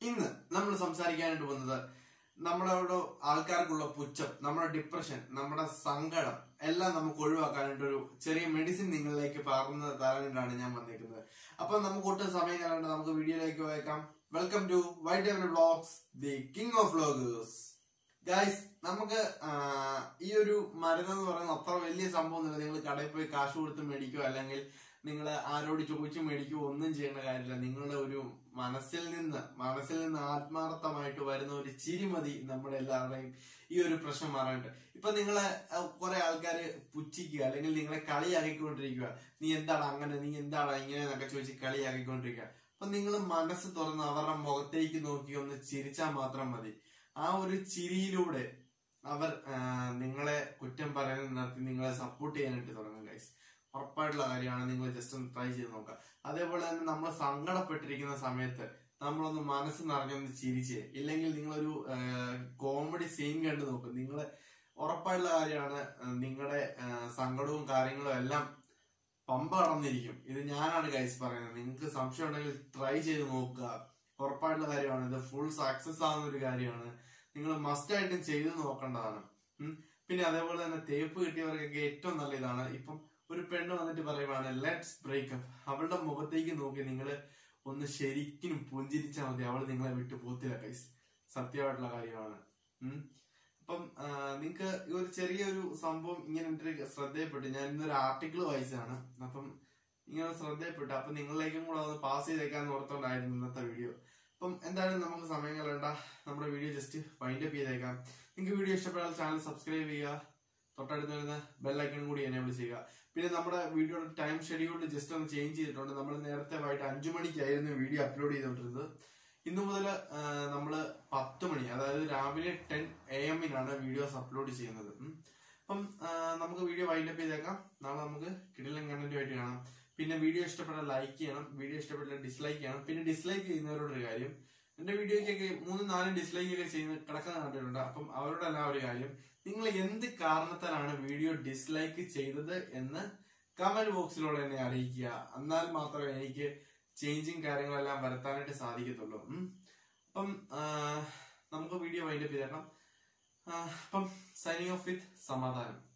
ഇന്ന് നമ്മൾ സംസാരിക്കാനായിട്ട് പോകുന്നത് നമ്മളോട് ആൾക്കാർക്കുള്ള പുച്ഛം നമ്മുടെ ഡിപ്രഷൻ നമ്മുടെ സങ്കടം എല്ലാം നമുക്ക് ഒഴിവാക്കാനായിട്ട് ഒരു ചെറിയ മെഡിസിൻ നിങ്ങളിലേക്ക് പകർന്നു തരാനായിട്ടാണ് ഞാൻ വന്നിരിക്കുന്നത് അപ്പൊ നമുക്ക് ഒട്ടും സമയം കളയണ്ട നമുക്ക് വീഡിയോയിലേക്ക് പോയേക്കാം welcome to white devil vlogs the king of vloggers guys നമുക്ക് ആ, ഈ ഒരു മരുന്ന് എന്ന് പറയുന്നത് അത്ര വലിയ സംഭവമൊന്നുമില്ല നിങ്ങൾ കടയിൽ പോയി കാശ് കൊടുത്ത് മേടിക്കുകയോ അല്ലെങ്കിൽ നിങ്ങൾ ആരോട് ചോദിച്ചു മേടിക്കുകയോ ഒന്നും ചെയ്യേണ്ട കാര്യമില്ല നിങ്ങളുടെ ഒരു മനസ്സിൽ നിന്ന് മനസ്സിൽ നിന്ന് ആത്മാർത്ഥമായിട്ട് വരുന്ന ഒരു ചിരി മതി നമ്മുടെ എല്ലാവരുടെയും ഈ ഒരു പ്രശ്നം മാറാനായിട്ട് ഇപ്പൊ നിങ്ങളെ അഹ്, കുറെ ആൾക്കാര് പുച്ഛിക്കുക അല്ലെങ്കിൽ നിങ്ങളെ കളിയാക്കിക്കൊണ്ടിരിക്കുക നീ എന്താണ് അങ്ങനെ നീ എന്താണ് ഇങ്ങനെ എന്നൊക്കെ ചോദിച്ച് കളിയാക്കിക്കൊണ്ടിരിക്കുക അപ്പൊ നിങ്ങൾ മനസ്സ് തുറന്ന് അവരുടെ മുഖത്തേക്ക് നോക്കി ഒന്ന് ചിരിച്ചാൽ മാത്രം മതി ആ ഒരു ചിരിയിലൂടെ അവർ ആ, നിങ്ങളെ കുറ്റം പറയുന്നത് നിർത്തി നിങ്ങളെ സപ്പോർട്ട് ചെയ്യാനായിട്ട് തുടങ്ങും ഗൈസ് ഉറപ്പായിട്ടുള്ള കാര്യമാണ് നിങ്ങൾ ജസ്റ്റ് ഒന്ന് ട്രൈ ചെയ്ത് നോക്കുക അതേപോലെ തന്നെ നമ്മൾ സങ്കടപ്പെട്ടിരിക്കുന്ന സമയത്ത് നമ്മളൊന്ന് മനസ്സ് നിറഞ്ഞൊന്ന് ചിരിച്ച് ഇല്ലെങ്കിൽ നിങ്ങളൊരു കോമഡി സീൻ കണ്ട് നോക്കും നിങ്ങൾ ഉറപ്പായിട്ടുള്ള കാര്യമാണ് നിങ്ങളുടെ സങ്കടവും കാര്യങ്ങളും എല്ലാം പമ്പ കടന്നിരിക്കും ഇത് ഞാനാണ് ഗൈസ് പറയുന്നത് നിങ്ങൾക്ക് സംശയം ഉണ്ടെങ്കിൽ ട്രൈ ചെയ്ത് നോക്കുക ഉറപ്പായിട്ടുള്ള കാര്യമാണ് ഇത് ഫുൾ സക്സസ് ആവുന്ന ഒരു കാര്യമാണ് നിങ്ങൾ മസ്റ്റ് ആയിട്ടും ചെയ്ത് നോക്കേണ്ടതാണ് ഉം. പിന്നെ അതേപോലെ തന്നെ തേപ്പ് കിട്ടിയവർക്കൊക്കെ ഏറ്റവും നല്ല ഇതാണ് ഇപ്പം ഒരു പെണ്ണ് വന്നിട്ട് പറയുവാണ് ലെറ്റ്സ് ബ്രേക്കപ്പ് അവളുടെ മുഖത്തേക്ക് നോക്കി നിങ്ങൾ ഒന്ന് ശരിക്കും പുഞ്ചിരിച്ചാൽ മതി അവൾ നിങ്ങളെ വിട്ടു പോത്തില്ല കൈസ് സത്യമായിട്ടുള്ള കാര്യമാണ് ഉം. അപ്പം നിങ്ങൾക്ക് ഈ ഒരു ചെറിയൊരു സംഭവം ഇങ്ങനെ എൻ്റെ ശ്രദ്ധയപ്പെട്ടു ഞാൻ ഇന്നൊരു ആർട്ടിക്കിൾ വായിച്ചതാണ് അപ്പം ഇങ്ങനെ ശ്രദ്ധയപ്പെട്ടു അപ്പൊ നിങ്ങളിലേക്കും കൂടെ ഒന്ന് പാസ് ചെയ്തേക്കാന്ന് ഓർത്തോണ്ടായിരുന്നു ഇന്നത്തെ വീഡിയോ അപ്പം എന്തായാലും നമുക്ക് സമയം കളയണ്ട നമ്മുടെ വീഡിയോ ജസ്റ്റ് വൈൻഡ് അപ്പ് ചെയ്തേക്കാം നിങ്ങൾക്ക് വീഡിയോ ഇഷ്ടപ്പെട്ടാൽ ചാനൽ സബ്സ്ക്രൈബ് ചെയ്യുക തൊട്ടടുത്ത് വരുന്ന ബെല്ലൈക്കൺ കൂടി എനേബിൾ ചെയ്യുക പിന്നെ നമ്മുടെ വീഡിയോയുടെ ടൈം ഷെഡ്യൂൾ ജസ്റ്റ് ഒന്ന് ചേഞ്ച് ചെയ്തിട്ടുണ്ട് നമ്മൾ നേരത്തെ വൈകിട്ട് അഞ്ചു മണിക്കായിരുന്നു വീഡിയോ അപ്ലോഡ് ചെയ്തുകൊണ്ടിരുന്നത് ഇന്നു മുതൽ നമ്മൾ പത്ത് മണി അതായത് രാവിലെ ടെൻ എ എമ്മിനാണ് വീഡിയോസ് അപ്ലോഡ് ചെയ്യുന്നത് ഉം. അപ്പം ആ, നമുക്ക് വീഡിയോ വൈൻഡ് അപ്പ് ചെയ്തേക്കാം നാളെ നമുക്ക് കിടിലൻ കണ്ടന്റുമായിട്ട് കാണാം പിന്നെ വീഡിയോ ഇഷ്ടപ്പെട്ടാൽ ലൈക്ക് ചെയ്യണം വീഡിയോ ഇഷ്ടപ്പെട്ടാൽ ഡിസ്ലൈക്ക് ചെയ്യണം പിന്നെ ഡിസ്ലൈക്ക് ചെയ്യുന്നവരോടൊരു കാര്യം എന്റെ വീഡിയോയ്ക്കൊക്കെ മൂന്നും നാലും ഡിസ്ലൈക്ക് ഒക്കെ ചെയ്യുന്ന കിടക്കുന്ന കണ്ടിട്ടുണ്ട് അപ്പം അവരോടെല്ലാം ഒരു കാര്യം നിങ്ങൾ എന്ത് കാരണത്താലാണ് വീഡിയോ ഡിസ്ലൈക്ക് ചെയ്തത് എന്ന് കമന്റ് ബോക്സിലൂടെ എന്നെ അറിയിക്കുക എന്നാൽ മാത്രമേ എനിക്ക് ചേഞ്ചിങ് കാര്യങ്ങളെല്ലാം വരുത്താനായിട്ട് സാധിക്കത്തുള്ളൂ ഉം. അപ്പം ആ, നമുക്ക് വീഡിയോ വൈൻഡപ്പ് ചെയ്തേക്കാം ആ, അപ്പം സൈനിങ് ഓഫ് വിത്ത് സമാധാനം